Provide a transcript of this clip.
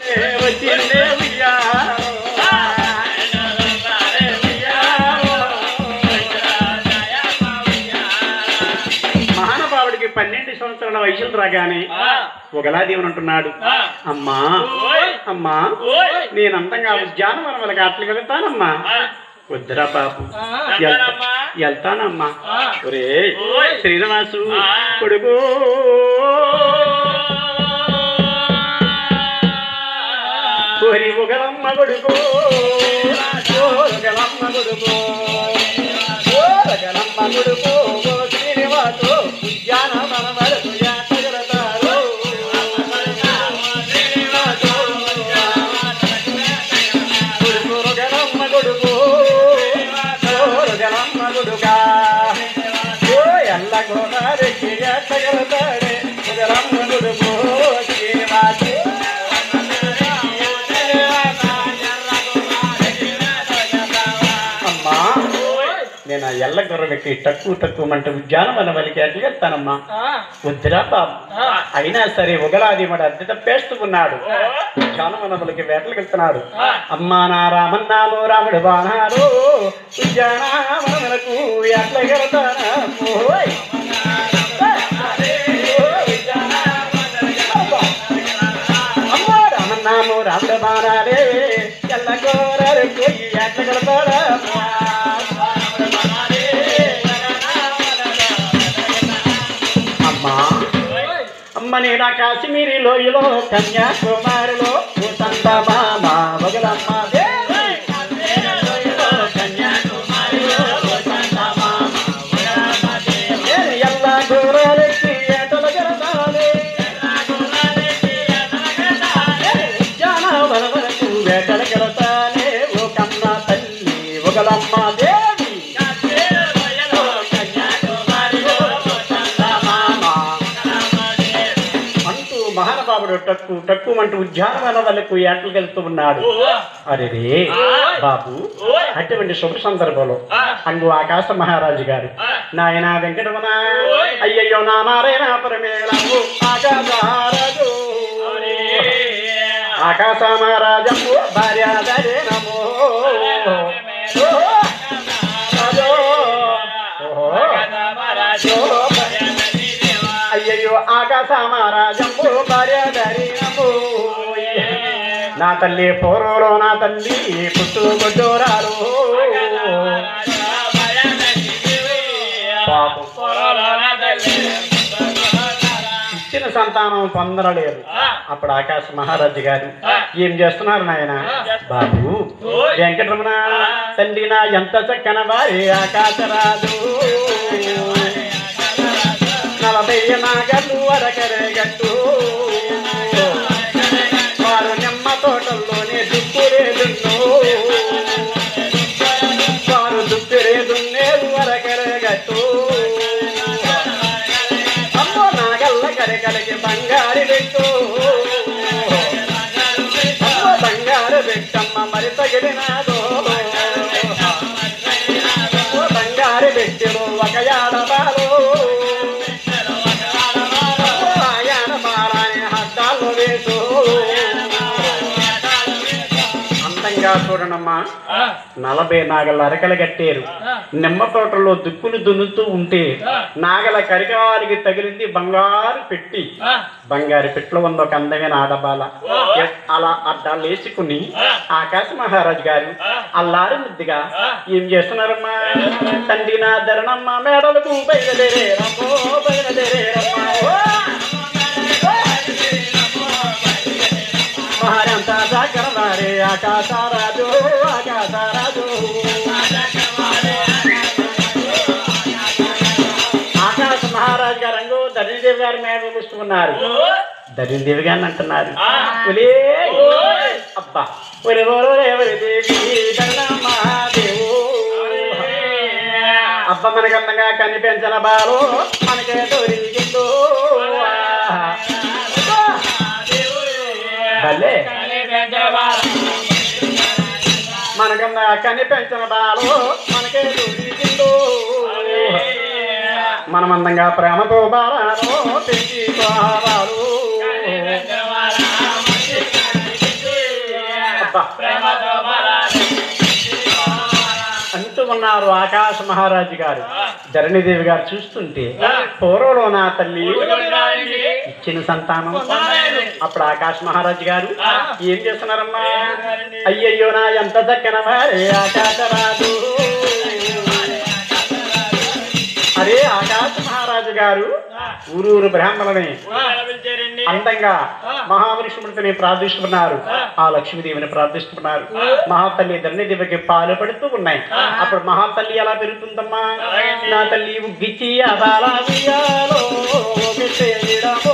వచ్చిందే ఉయ్యాలో. మహానుభావుడికి పన్నెండు సంవత్సరాల వయసులు రాగానే ఒకలాదేవుని అంటున్నాడు అమ్మా అమ్మా నేను అందంగా ఉద్యానవనములకు అట్లకి వెళ్తానమ్మా వద్దురా బాబు వెళ్తానమ్మా? వెళ్తానమ్మా ఒరే శ్రీనివాసు కొడుకు కోరి ఒకలమ్మ కొడుకు ఒకలమ్మ కొడుకు ఒకలమ్మ కొడుకు ఓ శ్రీనివాసు ఉద్యానవనములకు యాత్రగడతారు కొడుకు ఒకలమ్మ కొడుకు ఒకలమ్మ కొడుకా ఓ ఎల్ల గోదారెక్కి యాత్రగడతాడే ఒకలమ్మ కొడుకు శ్రీనివాసు అమ్మా నేను ఆ ఎల్ల గుర్రం ఎక్కి తక్కువ తక్కువ మంట ఉద్యానవన వలికి అట్లా వెళ్తానమ్మా వద్దురా బాబు అయినా సరే ఉగలాది మన అద్దెత పేస్తున్నాడు ఉద్యానవనములకి వేటలకు వెళ్తున్నాడు అమ్మా నా రామన్నాము రాముడు బాణాలు ఉద్యానవనములకు వేటలకు వెళ్తానా ఓయ్. అమ్మా రామన్నాము రాముడు బాణాలే ఎల్ల గోరకు వేటలకు వెళ్తాడా అమ్మా అమ్మ నేనా కాశ్మీరి లోయలో కన్యాకుమారిలో సంత మామ వగలమ్మ దేవి. నేను ఎల్లా దూరాలెక్కి ఏటలు గెలదాలి. ఉద్యానవన వరకు వేటలు గెలతానే ఓ కన్న తల్లి వగలమ్మ దేవి అంటూ మహానుభావుడు టక్కు టక్కు అంటూ ఉద్యానవన వాళ్ళకు ఏటలు వెళ్తూ ఉన్నాడు అరే బాబు అటువంటి శుభ సందర్భంలో అంగు ఆకాశ మహారాజు గారు నాయన వెంకటరమణ అయ్యయ్యో నా నారాయణ పరమేళము ఆకాశరాజు ఆకాశ మహారాజము భార్యాదరే నమో అయ్యయ్యో ఆకాశ మహారాజము భార్యాదరే నమో నా తల్లి పూర్వలో నా తల్లి పుట్టు గొడ్డోరాలు పాపం ఇచ్చిన సంతానం పొందరలేదు అప్పుడు ఆకాశ మహారాజు గారు ఏం చేస్తున్నారు నాయన బాబు వెంకటరమణ తండ్రి నా ఎంత చక్కన వారి ఆకాశరాజు నలభై నాగలు అరకరే గట్టు వారు నిమ్మ తోటల్లోనే దుక్కురేదున్నో వారు దుక్కురేదున్నేరు అరకరే గట్టు అమ్మో నాగల్ల కరకలకి బంగారు పెట్టు అమ్మో బంగారు పెట్టమ్మ మరి తగిలినాదో అమ్మో బంగారు పెట్టెలు ఒక యాడబాలు అమ్మో ఆయాన బాలాని హద్దాల్లో వేసు అందంగా చూడనమ్మా నలభై నాగల అరకలు కట్టారు నిమ్మ తోటలో దుక్కులు దున్నుతూ ఉంటే నాగల కరికారికి తగిలింది బంగారు పెట్టి బంగారు పెట్టులో ఉంది ఒక అందమైన ఆడబాల అలా అడ్డాలు వేసుకుని ఆకాశ మహారాజు గారు అల్లారి ముద్దుగా ఏం చేస్తున్నారమ్మా తండ్రి నా ధరణమ్మ మేడలకు బయలుదేరేరమ్మో బయలుదేరేరమ్మా ఓ! మహారంతా సాగర వారే ఆకాశరాజు ఆకాశరాజు ఆకాశ మహారాజు గారు రంగు ధరణిదేవి గారి మీద కూర్చున్నారు ధరణిదేవి గారిని అంటున్నారు ఒలే అబ్బా ఒరే ఓరో ఎవరి దేవి ధరణమ్మాదేవు అబ్బ మనకన్నగా కనిపించిన బాలు మనకే దొరికిందో భలే మనకన్నా కనిపించిన బాలు మనకే దొరికిందో మనమందంగా ప్రేమతో బాలాలో పెంచి బాలు అబ్బా ప్రేమతో మరాలి అంటూ ఉన్నారు ఆకాశ మహారాజు గారు ధరణిదేవి గారు చూస్తుంటే పూర్వలో నా తల్లి పొందడానికి ఇచ్చిన సంతానం పొందలేదు. అప్పుడు ఆకాశ మహారాజు గారు ఏం చేస్తున్నారమ్మా అయ్యయ్యో నా ఎంత చక్కన వారే ఆకాశరాజు అరే ఆకాశ మహారాజు గారు ఊరూరు బ్రాహ్మణులని పిలిచారండి అందంగా మహావిష్ణుమూర్తిని ప్రార్థిస్తున్నారు ఆ లక్ష్మీదేవిని ప్రార్థిస్తున్నారు మహాతల్లి ధరణిదేవికి పాలు పడుతూ ఉన్నాయి అప్పుడు మహాతల్లి ఎలా పెరుగుతుందమ్మా నా తల్లి ఉగ్గిచ్చి అదాలా ఉయ్యాలో ఊగితే విడమ.